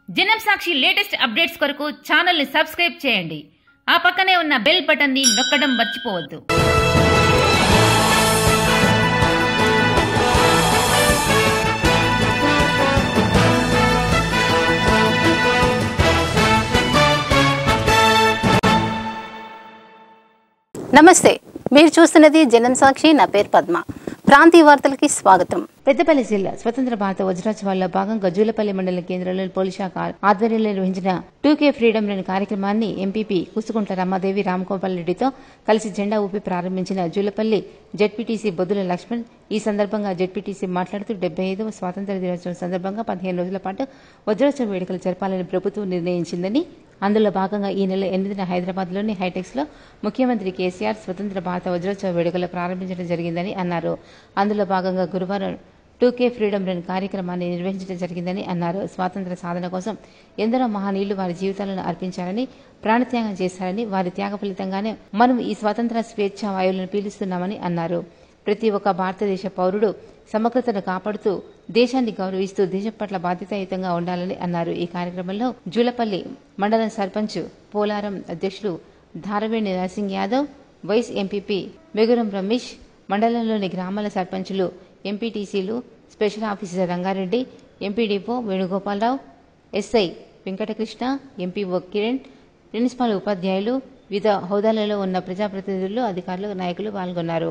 జనం సాక్షి latest updates కొరకు ఛానల్ని సబ్స్క్రైబ్ చేయండి ఆ పక్కనే ఉన్న బెల్ బటన్ని నొక్కడం మర్చిపోవద్దు నమస్తే మీరు చూస్తున్నది జనం సాక్షి నా పేరు పద్మ ప్రాంతీయ వార్తలకి స్వాగతం పెద్దపల్లి జిల్లా స్వతంత్ర భారత వజ్రోత్సవాల్లో భాగంగా జూలపల్లి మండల కేంద్రంలోని పోలీస్ శాఖ ఆధ్వర్యంలో నిర్వహించిన టూకే ఫ్రీడమ్ రన్ కార్యక్రమాన్ని ఎంపీపీ కుసుకుంట్ల రమాదేవి రామగోపాల్ రెడ్డితో కలిసి జెండా ఊపి ప్రారంభించిన జూలపల్లి జెడ్పీటీసీ బొద్దుల లక్ష్మణ్ ఈ సందర్భంగా జెడ్పీటీసీ మాట్లాడుతూ డెబ్బై ఐదవ స్వాతంత్ర దినోత్సవం సందర్భంగా పదిహేను రోజుల పాటు వజ్రోత్సవ వేడుకలు జరపాలని ప్రభుత్వం నిర్ణయించిందని అందులో భాగంగా ఈ నెల ఎనిమిదిన హైదరాబాద్లోని హైటెక్స్ లో ముఖ్యమంత్రి కేసీఆర్ స్వతంత్ర భారత వజ్రోత్సవ వేడుకలు ప్రారంభించడం జరిగిందని అన్నారు అందులో భాగంగా గురువారం టూకే ఫ్రీడమ్ రన్ కార్యక్రమాన్ని నిర్వహించడం జరిగిందని అన్నారు స్వాతంత్ర సాధన కోసం ఎందరో మహనీయులు వారి జీవితాలను అర్పించారని ప్రాణత్యాగం చేశారని వారి త్యాగ ఫలితంగానే మనం ఈ స్వాతంత్ర స్వేచ్ఛ వాయువులను పీలుస్తున్నామని అన్నారు ప్రతి ఒక్క భారతదేశ పౌరుడు సమగ్రతను కాపాడుతూ దేశాన్ని గౌరవిస్తూ దేశం పట్ల బాధ్యతాయుతంగా ఉండాలని అన్నారు ఈ కార్యక్రమంలో జూలపల్లి మండలం సర్పంచ్ పోలారం అధ్యక్షులు ధారవేణి నరసింగ్ యాదవ్ వైస్ ఎంపీపీ మెగురం రమేష్ మండలంలోని గ్రామాల సర్పంచులు ఎంపీటీసీలు special officer Rangareddy MPDO Venugopalarao SI Venkatakrishna MPO Kiran principal ఉపాధ్యాయులు వివిధ హోదాలలో ఉన్న ప్రజాప్రతినిధులు అధికారులు నాయకులు పాల్గొన్నారు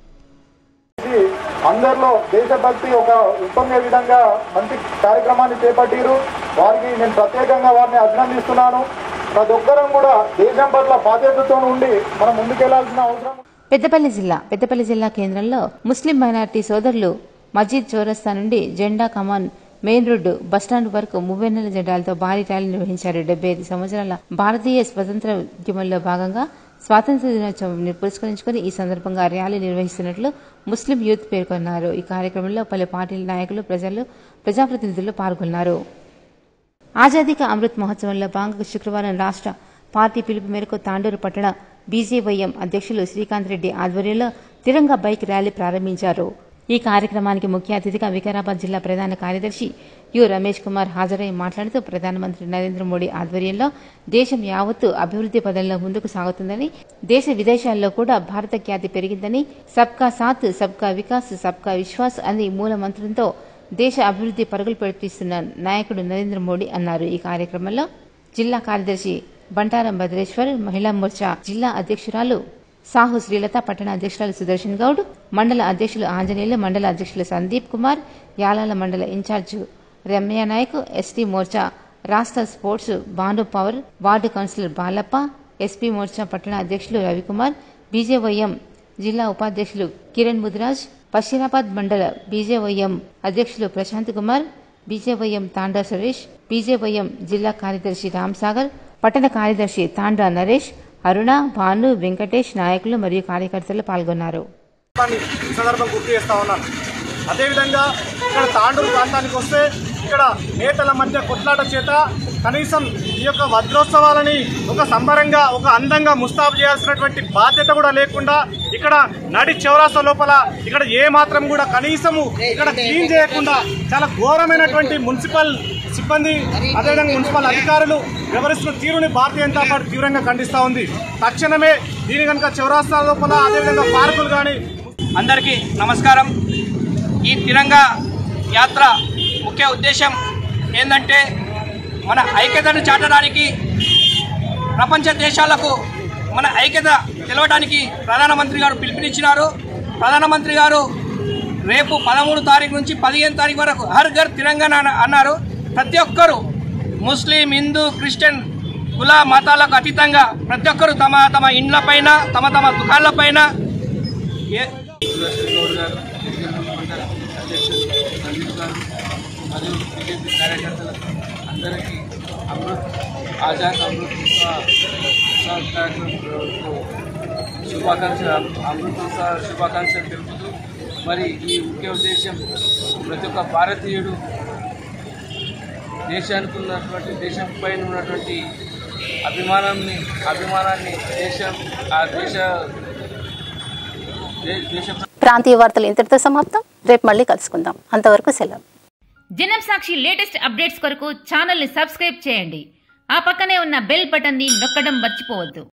ఇది అందరిలో దేశభక్తి ఒక ఉప్పొంగే విధంగా మంచి కార్యక్రమాన్ని చేపట్టిరు వారికి నేను ప్రత్యేకంగా వారిని అభినందిస్తున్నాను ప్రతి ఒక్కరం కూడా దేశం పట్ల బాధ్యతతో ఉండి మనం ముందుకెళ్లాల్సిన అవసరం పెద్దపల్లి జిల్లా పెద్దపల్లి జిల్లా కేంద్రంలో ముస్లిం మైనార్టీ సోదరులు మజీద్ చౌరస్తా నుండి జెండా కమాన్ మెయిన్ రోడ్డు బస్టాండ్ వరకు మువ్వెన్నెల జెండాలతో భారీ ర్యాలీ నిర్వహించారు డెబ్బై ఐదు సంవత్సరాల భారతీయ స్వతంత్ర ఉద్యమంలో భాగంగా స్వాతంత్ర దినోత్సవం పురస్కరించుకుని ఈ సందర్భంగా ర్యాలీ నిర్వహిస్తున్నట్లు ముస్లిం యూత్ పేర్కొన్నారు ఈ కార్యక్రమంలో పలు పార్టీల నాయకులు ప్రజలు ప్రజాప్రతినిధులు పాల్గొన్నారు ఆజాదీ కా అమృత్ మహోత్సవంలో భాగంగా శుక్రవారం రాష్ట్ర పార్టీ పిలుపు మేరకు తాండూరు పట్టణ బీజేవైఎం అధ్యక్షులు శ్రీకాంత్ రెడ్డి ఆధ్వర్యంలో తిరంగా బైక్ ర్యాలీ ప్రారంభించారు ఈ కార్యక్రమానికి ముఖ్య అతిథిగా వికారాబాద్ జిల్లా ప్రధాన కార్యదర్శి యు రమేష్ కుమార్ హాజరై మాట్లాడుతూ ప్రధానమంత్రి నరేంద్ర మోడీ ఆధ్వర్యంలో దేశం యావత్తు అభివృద్ది పదంలో ముందుకు సాగుతుందని దేశ విదేశాల్లో కూడా భారత ఖ్యాతి పెరిగిందని సబ్కా సాత్ సబ్కా వికాస్ సబ్కా విశ్వాస్ అని మూల మంత్రంతో దేశ అభివృద్ది పరుగులు పెట్టిస్తున్న నాయకుడు నరేంద్ర మోడీ అన్నారు ఈ కార్యక్రమంలో జిల్లా కార్యదర్శి బంటారం భద్రేశ్వర్ మహిళా మోర్చా జిల్లా అధ్యక్షురాలు సాహు శ్రీలత పట్టణ అధ్యక్షురాలు సుదర్శన్ గౌడ్ మండల అధ్యక్షులు ఆంజనేయులు మండల అధ్యక్షులు సందీప్ కుమార్ యాలాల మండల ఇన్ఛార్జ్ రమ్య నాయక్ ఎస్టీ మోర్చా రాష్ట్ర sports Bhanu Pawar ward councillor Balappa SP Morcha పట్టణ అధ్యక్షులు రవికుమార్ బీజేవైఎం జిల్లా ఉపాధ్యక్షులు కిరణ్ ముదిరాజ్ బషీరాబాద్ మండల బీజేవైఎం అధ్యక్షులు ప్రశాంత్ కుమార్ బీజేవైఎం తాండా సురేష్ బీజేవైఎం జిల్లా కార్యదర్శి రామ్ సాగర్ పట్టణ కార్యదర్శి తాండా నరేష్ అరుణ భాను వెంకటేష్ నాయకులు మరియు కార్యకర్తలు పాల్గొన్నారు దాన్ని ఈ సందర్భం గుర్తు చేస్తా ఉన్నాను అదేవిధంగా ఇక్కడ తాండూరు ప్రాంతానికి వస్తే ఇక్కడ నేతల మధ్య కొట్లాట చేత కనీసం ఈ యొక్క వజ్రోత్సవాలని ఒక సంబరంగా ఒక అందంగా ముస్తాబు చేయాల్సినటువంటి బాధ్యత కూడా లేకుండా ఇక్కడ నడి చౌరాస్తా లోపల ఇక్కడ ఏ మాత్రం కూడా కనీసము ఇక్కడ క్లీన్ చేయకుండా చాలా ఘోరమైనటువంటి మున్సిపల్ సిబ్బంది అదేవిధంగా మున్సిపల్ అధికారులు వ్యవహరిస్తున్న తీరుని భారతీయ జనతా పార్టీ తీవ్రంగా ఖండిస్తూ ఉంది తక్షణమే దీని కనుక చౌరాస్తా లోపల అదేవిధంగా పార్కులు కానీ అందరికీ నమస్కారం ఈ తిరంగా యాత్ర ముఖ్య ఉద్దేశం ఏంటంటే మన ఐక్యతను చాటడానికి ప్రపంచ దేశాలకు మన ఐక్యత తెలవడానికి ప్రధానమంత్రి గారు పిలుపునిచ్చినారు ప్రధానమంత్రి గారు రేపు పదమూడు తారీఖు నుంచి పదిహేను తారీఖు వరకు హర్ ఘర్ తిరంగా అన్నారు ప్రతి ఒక్కరూ ముస్లిం హిందూ క్రిస్టియన్ కుల మతాలకు అతీతంగా ప్రతి ఒక్కరు తమ తమ ఇండ్ల పైన తమ తమ దుకాణాల పైన ఏ గౌడ్ గారు గిరిజన మండల అధ్యక్షులు సందీప్ గారు మరియు బీజేపీ కార్యకర్తలకు అందరికీ అమృత్ ఆజాద్ అమృత్ ఉత్సవ ఉత్సవ కార్యక్రమంకు శుభాకాంక్షలు అమృత్ ఉత్సవ శుభాకాంక్షలు తెలుపుతూ మరి ఈ ముఖ్య ఉద్దేశం ప్రతి ఒక్క భారతీయుడు దేశానికి ఉన్నటువంటి దేశం పైన ఉన్నటువంటి అభిమానాన్ని అభిమానాన్ని దేశం ఆ దేశ దే- దేశ ప్రాంతీయ వార్తలు ఇంతటితో సమాప్తం రేపు మళ్ళీ కలుసుకుందాం అంతవరకు సెలవు జనం సాక్షి లేటెస్ట్ అప్డేట్స్ కొరకు ఛానల్ని సబ్స్క్రైబ్ చేయండి ఆ పక్కనే ఉన్న బెల్ బటన్ని నొక్కడం మర్చిపోవద్దు